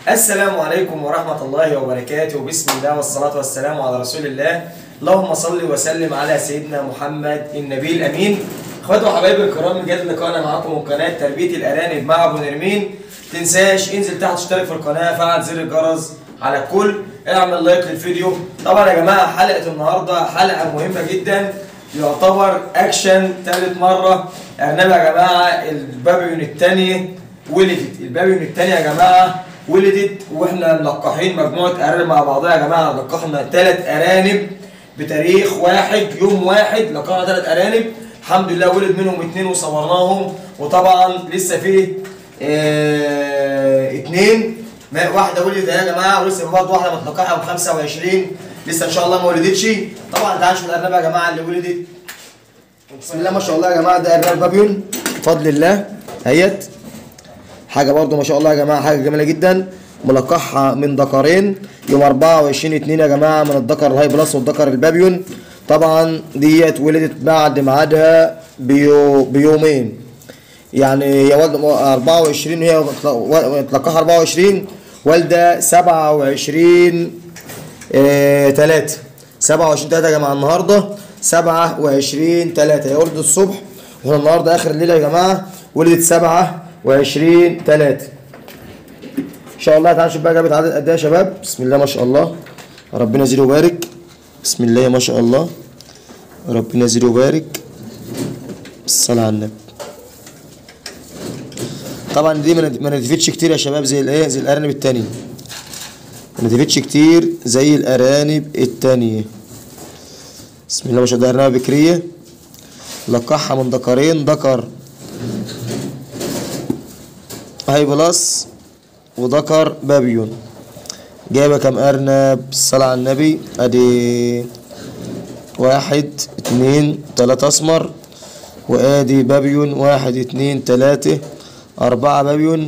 السلام عليكم ورحمة الله وبركاته بسم الله والصلاة والسلام على رسول الله اللهم صل وسلم على سيدنا محمد النبي الأمين اخواتي وحبايبي الكرام من جديد لقاءنا معاكم من قناة تربية الأرانب مع أبو نرمين تنساش انزل تحت اشترك في القناة فعل زر الجرس على الكل اعمل لايك للفيديو طبعا يا جماعة حلقة النهاردة حلقة مهمة جدا يعتبر اكشن ثالث مرة ارنب يا جماعة البابيون الثانية ولدت البابيون الثانية يا جماعة ولدت واحنا ملقحين مجموعة ارانب مع بعضها يا جماعة لقحنا ثلاث ارانب بتاريخ واحد يوم واحد لقحنا ثلاث ارانب الحمد لله ولد منهم اثنين وصورناهم وطبعا لسه فيه اه اتنين ما- واحده ولدت يا جماعه ولسه برضه واحده متلقحه ب 25 لسه ان شاء الله ما ولدتش طبعا تعالوا نشوف الارنبه يا جماعه اللي ولدت بسم الله ما شاء الله يا جماعه ده ارنب بابيون بفضل الله اهيت حاجه برضو ما شاء الله يا جماعه حاجه جميله جدا ملقحها من ذكرين يوم 24 2 يا جماعه من الذكر الهاي بلس والذكر البابيون طبعا ديت ولدت بعد ميعادها بيو بيومين يعني هي والده 24 وهي متلقحها 24 والده 27 آه 3 27 3 يا جماعه النهارده 27 3 هي ولدت الصبح واحنا النهارده اخر الليله يا جماعه ولدت 27 3 ان شاء الله تعالوا نشوف بقى جابت عدد قد ايه يا شباب بسم الله ما شاء الله ربنا يزيد ويبارك بسم الله ما شاء الله ربنا يزيد ويبارك الصلاة على النبي طبعا دي ما ما نتفتش كتير يا شباب زي الايه زي الارانب التانية ما نتفتش كتير زي الارانب التانية بسم الله ما شاء الله ارنبة بكرية لقحها من ذكرين ذكر هاي بلس وذكر بابيون جايبه كام ارنب الصلاة على النبي ادي واحد اتنين تلاتة اسمر وادي بابيون واحد اتنين تلاتة اربعة بابيون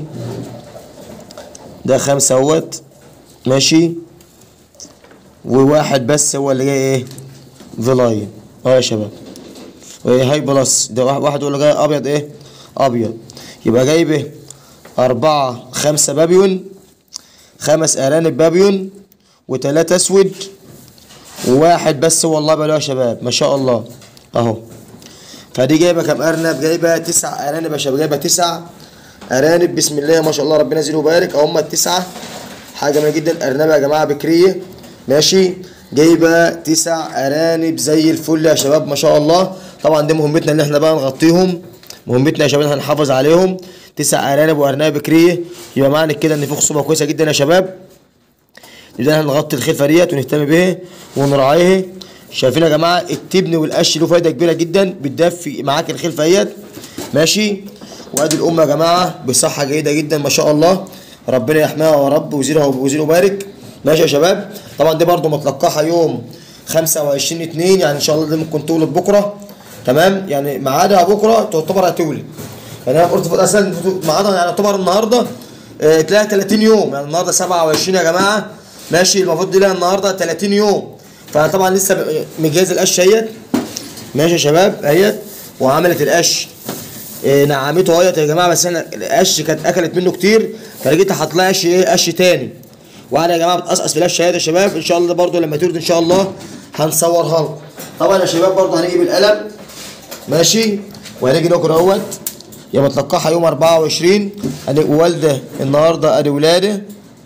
ده خمسة اهوت ماشي وواحد بس هو اللي جاي ايه فيلاين اه يا شباب وايه هاي بلس ده واحد واحد هو اللي جاي ابيض ايه ابيض يبقى جايبه أربعة خمسة بابيون خمس أرانب بابيون وتلاتة أسود وواحد بس والله بقى يا شباب ما شاء الله أهو فدي جايبة كام أرنب جايبة تسع أرانب يا شباب جايبة تسع أرانب بسم الله ما شاء الله ربنا يزيد ويبارك هم التسعة حاجة جميلة جدا أرنبة يا جماعة بكرية ماشي جايبة تسع أرانب زي الفل يا شباب ما شاء الله طبعا دي مهمتنا إن إحنا بقى نغطيهم مهمتنا يا شباب هنحافظ عليهم تسع ارانب وارنبه بكريه يبقى معنى كده ان في خصومه كويسه جدا يا شباب نبدا نغطي الخلفه ديت ونهتم بيها ونراعيها شايفين يا جماعه التبن والقش له فايده كبيره جدا بتدفي معاك الخلفه ديت ماشي وادي الام يا جماعه بصحه جيده جدا ما شاء الله ربنا يحميها يا رب ويزيدها ويزيد ويبارك ماشي يا شباب طبعا دي برده متلقحه يوم 25 2 يعني ان شاء الله دي ممكن تولد بكره تمام يعني ميعادها بكره تعتبر هتولد يعني انا قلت اصلا ميعادها يعني يعتبر النهارده آه، تلاقيها 30 يوم يعني النهارده 27 يا جماعه ماشي المفروض دي لها النهارده 30 يوم فانا طبعا لسه ب- مجهز القش اهيت ماشي يا شباب اهيت وعملت القش آه، نعمته اهيت يا جماعه بس انا القش كانت اكلت منه كتير فلقيت حاطط لها قش ايه قش تاني وانا يا جماعه بتقصقص في القش اهيت يا شباب ان شاء الله برضو لما تولد ان شاء الله هنصورها لكم طبعا يا شباب برضو هنيجي بالقلم ماشي وهنيجي ناكل اهوت يا متلقحها يوم 24 ادي والده النهارده ادي ولاده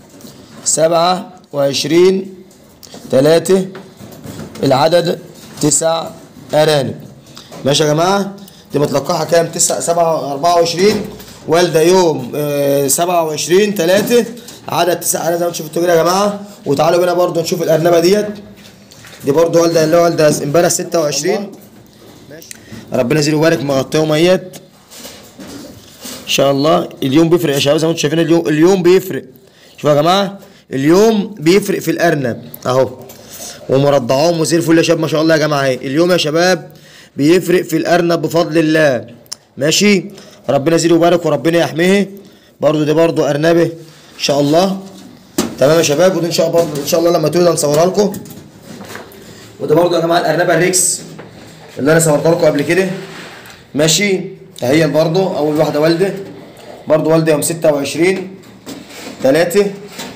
27 3 العدد تسع ارانب ماشي يا جماعه دي متلقحها كام 9 7 24 والده يوم آه 27 3 عدد تسع ارانب زي ما انتم شفتوا كده يا جماعه وتعالوا بينا برضو نشوف الارنبه ديت دي برضو والده اللي هو والده امبارح 26 ربنا يزيد ويبارك مغطيهم اهيت ان شاء الله اليوم بيفرق يا شباب زي ما انتم شايفين اليوم اليوم بيفرق شوفوا يا جماعه اليوم بيفرق في الارنب اهو ومرضعاهم وزي الفل يا شباب ما شاء الله يا جماعه اهي اليوم يا شباب بيفرق في الارنب بفضل الله ماشي ربنا يزيد ويبارك وربنا يحميه برضو دي برضو ارنبه ان شاء الله تمام يا شباب ودي ان شاء الله برضو ان شاء الله لما تولد هنصورها لكم وده برضو يا جماعه الارنبه الريكس اللي انا صورتها لكم قبل كده ماشي اهي برضو اول واحده والده برضو والده يوم 26 3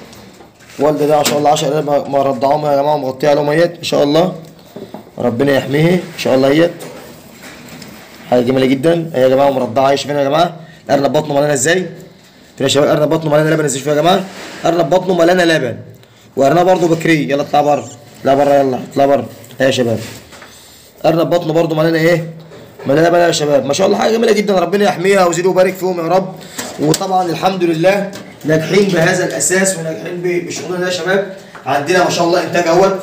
والده ده ما شاء الله 10 ما ما رضعوهم يا جماعه مغطيه لهم اهيت ما شاء الله ربنا يحميه ان شاء الله اهيت حاجه جميله جدا هي يا جماعه مرضعه اهي شايفين يا جماعه الارنب بطنه مليانه ازاي كده يا شباب ارنب بطنه مليانه لبن ازاي شوفوا يا جماعه ارنب بطنه مليانه لبن وارنب برضه بكري يلا اطلع بره اطلع بره يلا اطلع بره اهي يا شباب ارنب بطنه برضه مليانه ايه مليانه لبن يا شباب ما شاء الله حاجه جميله جدا ربنا يحميها ويزيد ويبارك فيهم يا رب وطبعا الحمد لله ناجحين بهذا الاساس وناجحين ب- بشغلنا ده يا شباب عندنا ما شاء الله انتاج اهوت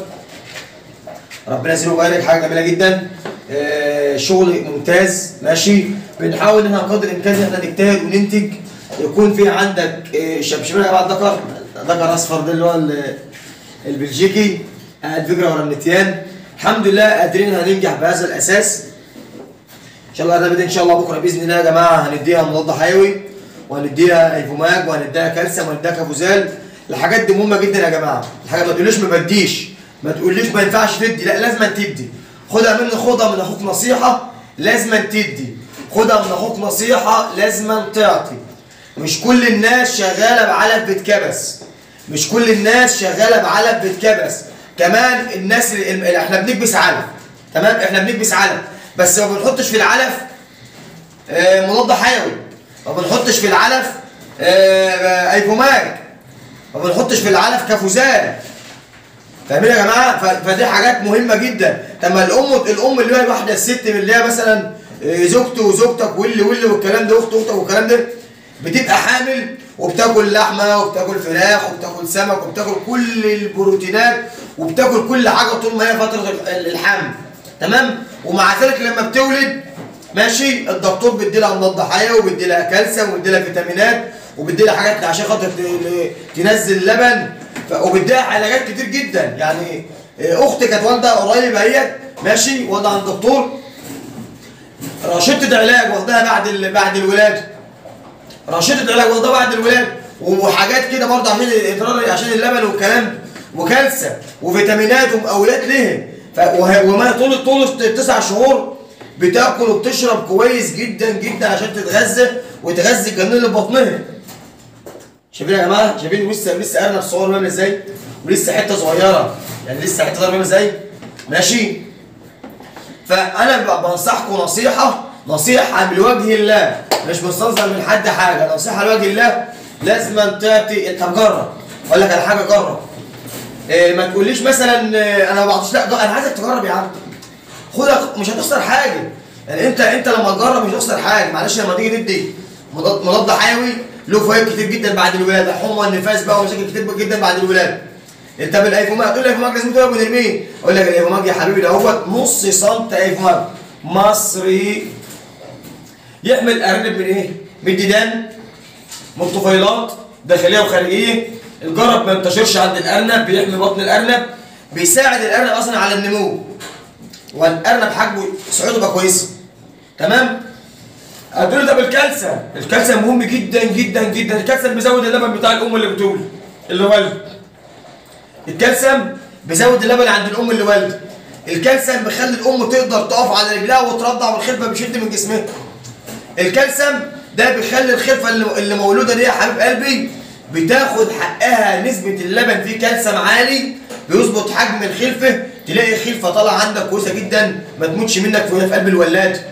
ربنا يزيده ويبارك حاجه جميله جدا آه، شغل ممتاز ماشي بنحاول ان احنا قدر الامكان ان احنا نجتهد وننتج يكون في عندك آه، شبشبين يا بعد ذكر ذكر اصفر ده اللي هو ال- البلجيكي قاعد فكره ورا النتيان الحمد لله قادرين هننجح بهذا الاساس ان شاء الله ده بدأ ان شاء الله بكره باذن الله يا جماعه هنديها مضاد حيوي وهنديها ايفوماج وهنديها كالسيوم وهنديها كافوزال الحاجات دي مهمه جدا يا جماعه الحاجه ما تقوليش ما بديش ما تقوليش ما ينفعش تدي لا لازم تدي خدها مني خدها من اخوك نصيحه لازم تدي خدها من اخوك نصيحه لازم تعطي مش كل الناس شغاله بعلف بتكبس مش كل الناس شغاله بعلف بتكبس كمان الناس اللي اللي احنا بنكبس علف تمام احنا بنكبس علف بس ما بنحطش في العلف آه، مضاد حيوي ما بنحطش في العلف آه، ايفوماج ما بنحطش في العلف كافوزان فاهمين يا جماعه ف- فدي حاجات مهمه جدا طب ما الام الام اللي هي الواحده الست اللي هي مثلا آه، زوجته وزوجتك واللي واللي والكلام ده اخت اختك والكلام ده بتبقى حامل وبتاكل لحمه وبتاكل فراخ وبتاكل سمك وبتاكل كل البروتينات وبتاكل كل حاجه طول ما هي فتره ال- ال- الحمل تمام ومع ذلك لما بتولد ماشي الدكتور بيدي لها مضاد حيوي وبيدي لها كالسيوم وبيدي لها فيتامينات وبيدي لها حاجات عشان خاطر ت- ل- تنزل اللبن ف- وبيدي لها علاجات كتير جدا يعني آه، اختي كانت والده قريب اهيت ماشي والده عند الدكتور رشدة علاج واخدها بعد ال... بعد الولاده رشدة علاج واخدها بعد الولاده وحاجات كده برضه عشان الاضرار عشان اللبن والكلام وكالسيوم وفيتامينات ومقاولات ليه ف... وه... وما طول طول التسع شهور بتاكل وبتشرب كويس جدا جدا عشان تتغذى وتغذي الجنين اللي في بطنها شايفين يا جماعه شايفين لسه لسه ارنب صغير عامل ازاي ولسه حته صغيره يعني لسه حته صغيره عامل ازاي ماشي فانا ب- بنصحكم نصيحه نصيحه لوجه الله مش بستنصر من حد حاجه نصيحه لوجه الله لازم تعطي انت جرب اقول لك على حاجه جرب إيه ما تقوليش مثلا إيه، انا ما بعطيش لا انا عايزك تجرب يا عم خدها مش هتخسر حاجه يعني انت انت لما تجرب مش هتخسر حاجه معلش لما تيجي تدي مضاد مضاد حيوي له فوائد كتير جدا بعد الولاده حمى النفاس بقى ومشاكل كتير جدا بعد الولاده انت بالايفوماج تقول لي ايفوماج لازم تقول ابو نرمين اقول لك الايفوماج يا حبيبي دوت نص سنت ايفوماج مصري يحمي الارنب من ايه؟ من الديدان من الطفيلات داخليه وخارجيه الجرب ما ينتشرش عند الارنب بيحمي بطن الارنب بيساعد الارنب اصلا على النمو والارنب حجمه صحته تبقى كويسه تمام ادوله ده بالكالسيوم الكالسيوم مهم جدا جدا جدا الكالسيوم بيزود اللبن بتاع الام اللي بتولد اللي ولد الكالسيوم بيزود اللبن عند الام اللي والده الكالسيوم بيخلي الام تقدر تقف على رجلها وترضع والخلفه بيشد من جسمها الكالسيوم ده بيخلي الخلفه اللي اللي مولوده دي يا حبيب قلبي بتاخد حقها نسبه اللبن فيه كالسيوم عالي بيظبط حجم الخلفه تلاقي الخلفه طالعه عندك كويسه جدا ما تموتش منك وهي في قلب الولاده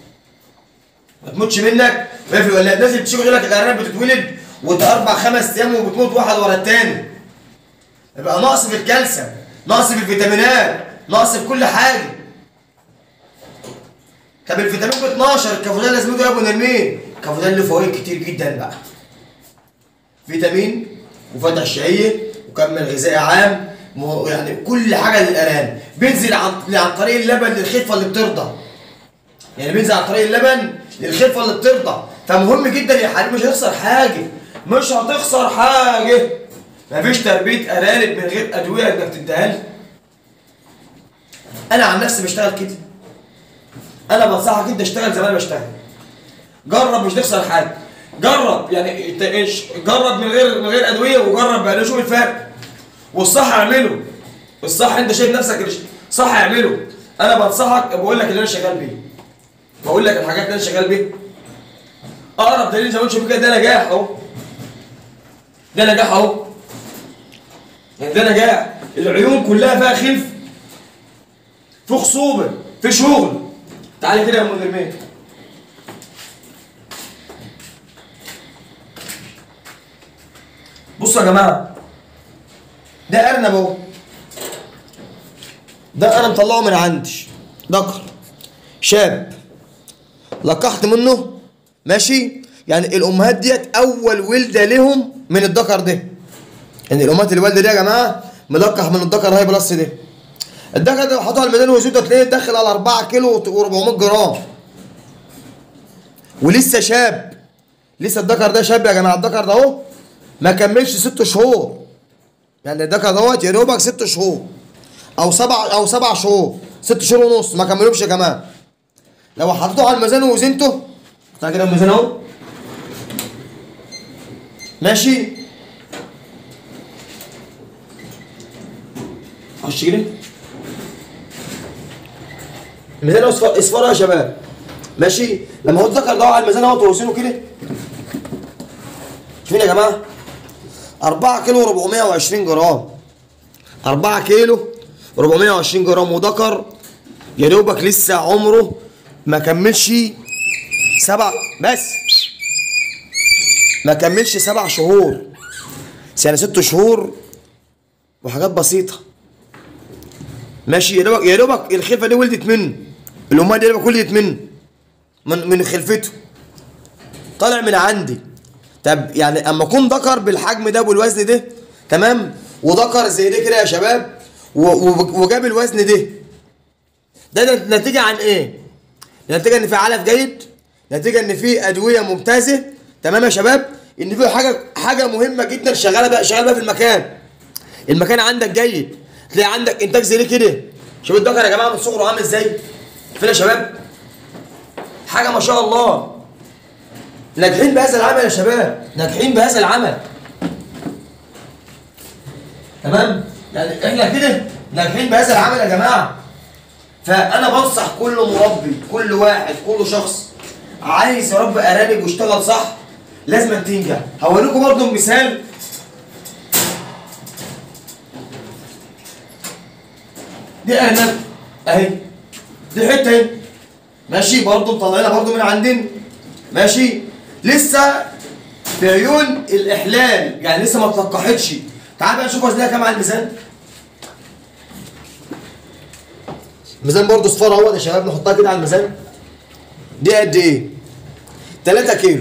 ما تموتش منك وهي في الولاده الناس اللي بتشوف يقول لك الارنب بتتولد واربع خمس ايام وبتموت واحد ورا التاني يبقى نقص في الكالسيوم نقص في الفيتامينات نقص في كل حاجه طب الفيتامين ب 12 الكافودان لازم يا ابو نرمين الكافودان له فوائد كتير جدا بقى فيتامين وفتح الشهيه وكمل غذائي عام مو- يعني كل حاجه للارانب بينزل عن عن طريق اللبن للخلفه اللي بترضع يعني بينزل عن طريق اللبن للخلفه اللي بترضع فمهم جدا يا حبيبي مش هتخسر حاجه مش هتخسر حاجه مفيش تربيه ارانب من غير ادويه انك تديها لي انا عن نفسي بشتغل كده انا بنصحك انت اشتغل زي ما انا بشتغل جرب مش تخسر حاجه جرب يعني انت ايش جرب من غير من غير ادويه وجرب بقى شوف الفرق والصح اعمله الصح انت شايف نفسك صح اعمله انا بنصحك بقول لك اللي انا شغال بيه بقول لك الحاجات اللي انا شغال بيها اقرب دليل زي ما انت شايف كده ده نجاح اهو ده نجاح اهو يعني ده نجاح العيون كلها فيها خلف في خصوبه في شغل تعالى كده يا ام نرمين بصوا يا جماعه ده ارنب اهو ده انا مطلعه من عندي ذكر شاب لقحت منه ماشي يعني الامهات ديت اول ولده لهم من الذكر ده يعني الامهات اللي والده دي يا جماعه ملقح من الذكر هاي بلس ده الذكر ده حطها على الميدان وزوده تلاقيه داخل على 4 كيلو و400 جرام ولسه شاب لسه الذكر ده شاب يا جماعه الذكر ده اهو ما كملش ست شهور يعني الذكر دوت يا دوبك ست شهور او سبع او سبع شهور ست شهور ونص ما كملوش يا جماعه لو حطيته على الميزان ووزنته بتاع كده الميزان اهو ماشي خش كده الميزان اهو اصفر اصفر يا شباب ماشي لما هو الذكر ده على الميزان اهو توزنه كده شوفين يا جماعه 4 كيلو 420 جرام 4 كيلو 420 جرام وذكر يا دوبك لسه عمره ما كملش سبع بس ما كملش سبع شهور يعني ست شهور وحاجات بسيطة ماشي يا دوبك يا دوبك الخلفة دي ولدت منه الأمهات دي يا دوبك ولدت منه من من خلفته طالع من عندي طب يعني اما اكون ذكر بالحجم ده والوزن ده تمام وذكر زي ده كده يا شباب و- و- وجاب الوزن ده ده نتيجة عن ايه؟ نتيجة ان في علف جيد نتيجة ان في ادوية ممتازة تمام يا شباب ان في حاجة حاجة مهمة جدا شغالة بقى شغالة بقى في المكان المكان عندك جيد تلاقي عندك انتاج زي ده كده شوف الذكر يا جماعة من صغره عامل ازاي فين يا شباب حاجة ما شاء الله ناجحين بهذا العمل يا شباب ناجحين بهذا العمل تمام يعني احنا كده ناجحين بهذا العمل يا جماعه فانا بنصح كل مربي كل واحد كل شخص عايز يربي ارانب ويشتغل صح لازم تنجح هوريكم برضو مثال دي ارنب اهي دي حته اهي ماشي برضو مطلعينها برضو من عندنا ماشي لسه في عيون الاحلال يعني لسه ما اتلقحتش تعال بقى نشوف وزنها كام على الميزان الميزان برضو صفار اهو يا شباب نحطها كده على الميزان دي قد ايه 3 كيلو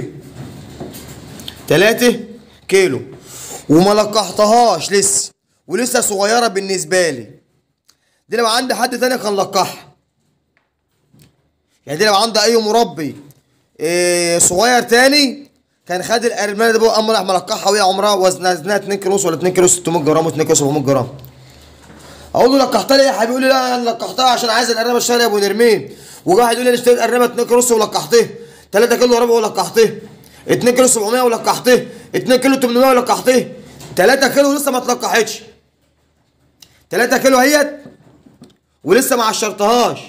3 كيلو وما لقحتهاش لسه ولسه صغيره بالنسبه لي دي لو عندي حد تاني كان لقحها يعني دي لو عندي اي مربي إيه صغير تاني كان خد الارمله دي بقى راح ملقحها وهي عمرها وزنها وزنها 2 كيلو ولا 2 كيلو 600 جرام و2 كيلو 700 جرام اقول له لقحتها ليه يا حبيبي يقول لي لا انا لقحتها عشان عايز الارنبه الشهر يا ابو نرمين وواحد يقول لي انا اشتريت ارنبه 2 كيلو ونص ولقحتها 3 كيلو وربع ولقحتها 2 كيلو 700 ولقحتها 2 كيلو 800 ولقحتها 3 كيلو لسه ما اتلقحتش 3 كيلو اهيت ولسه ما عشرتهاش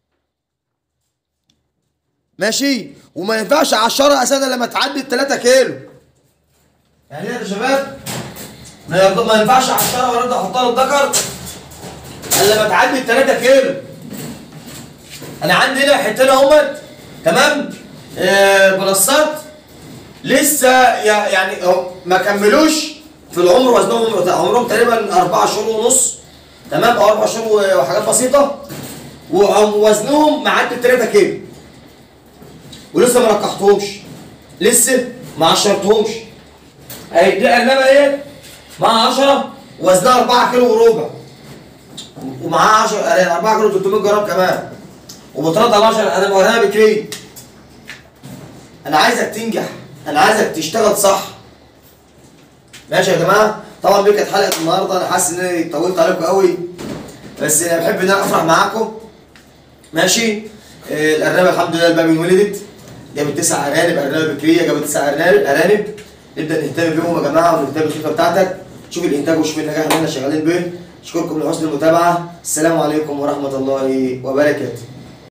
ماشي وما ينفعش اعشرها اساسا لما تعدي ال 3 كيلو يعني ايه يا شباب ما يرضى ما ينفعش اعشرها ولا احطها للذكر الا لما تعدي ال 3 كيلو انا عندي هنا حتتين اهمت تمام آه بلصات لسه يع- يعني أهو ما كملوش في العمر وزنهم عمرهم تقريبا اربع شهور ونص تمام او اربع شهور وحاجات بسيطه ووزنهم معدي ال 3 كيلو ولسه ما لقحتهمش لسه ما عشرتهمش اهي دي ارنبه ايه معاها 10 وزنها 4 كيلو وربع ومعاها 10 4 كيلو 300 جرام كمان وبترد على 10 انا بوريها بكري انا عايزك تنجح انا عايزك تشتغل صح ماشي يا جماعه طبعا دي كانت حلقه النهارده انا حاسس ان انا طولت عليكم قوي بس انا بحب ان انا افرح معاكم ماشي آه، الارنبه الحمد لله الباب ولدت جابت تسع ارانب ارنبه بكريه جابت تسع ارانب ارانب نبدا نهتم بيهم يا جماعه ونهتم بالخلفه بتاعتك شوف الانتاج وشوف النجاح اللي احنا شغالين بيه اشكركم لحسن المتابعه السلام عليكم ورحمه الله وبركاته